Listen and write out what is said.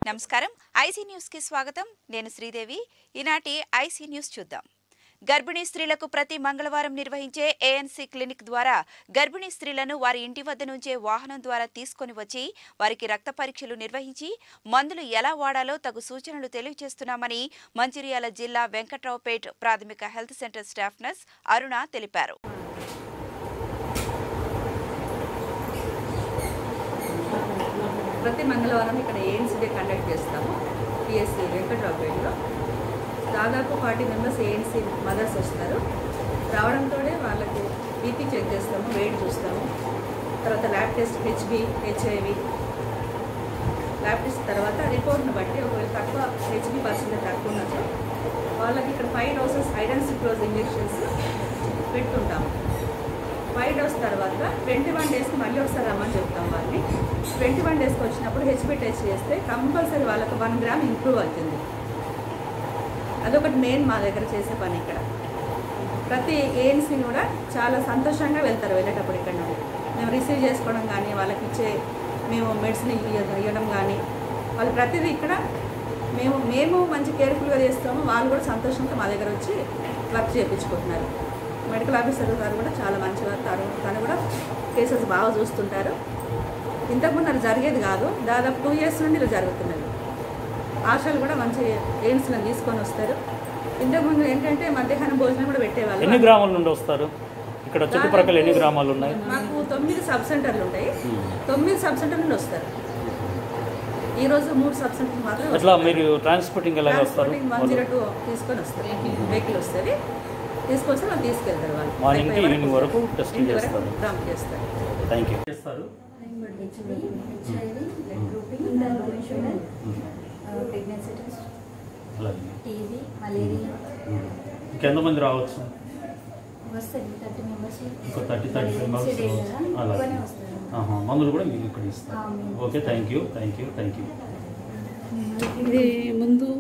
నమస్కారం IC news కి స్వాగతం నేను శ్రీదేవి ఈనాటి ఐసీ న్యూస్ చూద్దాం గర్భిణీ స్త్రీలకు ప్రతి మంగళవారం నిర్వహించే ఏఎన్సీ క్లినిక్ ద్వారా గర్భిణీ స్త్రీలను వారి ఇంటి వద్ద నుంచే వాహనం ద్వారా తీసుకొని వచ్చి వారికి రక్త పరీక్షలు నిర్వహించి మందులు ఎలా వాడాలో తగు సూచనలు తెలియజేస్తున్నామని మంచిర్యాల జిల్లా వెంకట్రావుపేట్ ప్రాథమిక health centre staff nurse Aruna తెలిపారు ప్రతి మంగళవారం ఇక్కడ ఏఎన్సీ డే కండక్ట్ చేస్తాము పిఎస్సి వెంకట్రావుపేటలో దాదాపు ఫార్టీ మెంబర్స్ ఏఎన్సీ మదర్స్ వస్తారు రావడంతోనే వాళ్ళకి బీపీ చెక్ చేస్తాము వెయిట్ చూస్తాము తర్వాత lab test HB HIV lab test తర్వాత రిపోర్ట్ని బట్టి ఒకవేళ తక్కువ హెచ్బి పర్సెంటేజ్ తక్కువ ఉన్నట్లు వాళ్ళకి ఇక్కడ five doses iron sucrose injections పెట్టుకుంటాము ఫైవ్ డోస్ తర్వాత ట్వంటీ వన్ డేస్కి మళ్ళీ ఒకసారి రమ్మని చెప్తాం వాళ్ళని ట్వంటీ వన్ డేస్కి వచ్చినప్పుడు హెచ్పి టెస్ట్ చేస్తే కంపల్సరీ వాళ్ళకి వన్ గ్రామ్ ఇంప్రూవ్ అవుతుంది అదొకటి మెయిన్ మా దగ్గర చేసే పని ఇక్కడ ప్రతి ఏఎన్సీ కూడా చాలా సంతోషంగా వెళ్తారు వెళ్ళేటప్పుడు ఇక్కడ నుండి మేము రిసీవ్ చేసుకోవడం కానీ వాళ్ళకి ఇచ్చే మేము మెడిసిన్ ఇయ్య- ఇవ్వడం కానీ వాళ్ళు ప్రతిదీ ఇక్కడ మేము మేము మంచి కేర్ఫుల్గా చేస్తాము వాళ్ళు కూడా సంతోషంతో మా దగ్గర వచ్చి వర్క్ చేయించుకుంటున్నారు మెడికల్ ఆఫీసర్ గారు కూడా చాలా మంచివారు తను తను కూడా కేసెస్ బాగా చూస్తుంటారు ఇంతకుముందు అది జరిగేది కాదు దాదాపు టూ ఇయర్స్ నుండి ఇలా జరుగుతున్నది ఆశలు కూడా మంచి ఎయిమ్స్లను తీసుకొని వస్తారు ఇంతకుముందు ఏంటంటే మధ్యాహ్నం భోజనం కూడా ఎన్ని పెట్టేవాళ్ళు గ్రామాల నుండి వస్తారు ఇక్కడ చుట్టుప్రక్కల ఎన్ని గ్రామాలు ఉన్నాయి మాకు తొమ్మిది సబ్ సెంటర్లు ఉంటాయి తొమ్మిది సబ్ సెంటర్ నుండి వస్తారు ఈ రోజు మూడు సబ్ సెంటర్లు మాత్రం ఎట్లా మీరు ట్రాన్స్పోర్టింగ్ ఎలా వస్తారు వన్ జీరో టూ తీసుకొని వస్తారు వెహికల్ వస్తుంది తీసుకొస్తే వాళ్ళు తీసుకెళ్తారు వాళ్ళు మార్నింగ్ కి అయిపోయే ఈవినింగ్ వరకు టెస్టింగ్ ఇంటి వరకు చేస్తారు డ్రాప్ చేస్తారు థ్యాంక్ యూ చేస్తారు ప్రెగ్నెన్సీ టెస్ట్ అలాగే టీవీ మలేరియా ఇంకెంతమంది రావచ్చు వస్తుంది థర్టీ మెంబర్స్ ఇంకో థర్టీ థర్టీ ఫైవ్ మెంబర్స్ అలాగే ఎక్కువనే వస్తారు ఆహా, మందులు కూడా మీకు ఇక్కడ ఇస్తారు ఆ, మేము okay thank you thank you thank you ఇది ముందు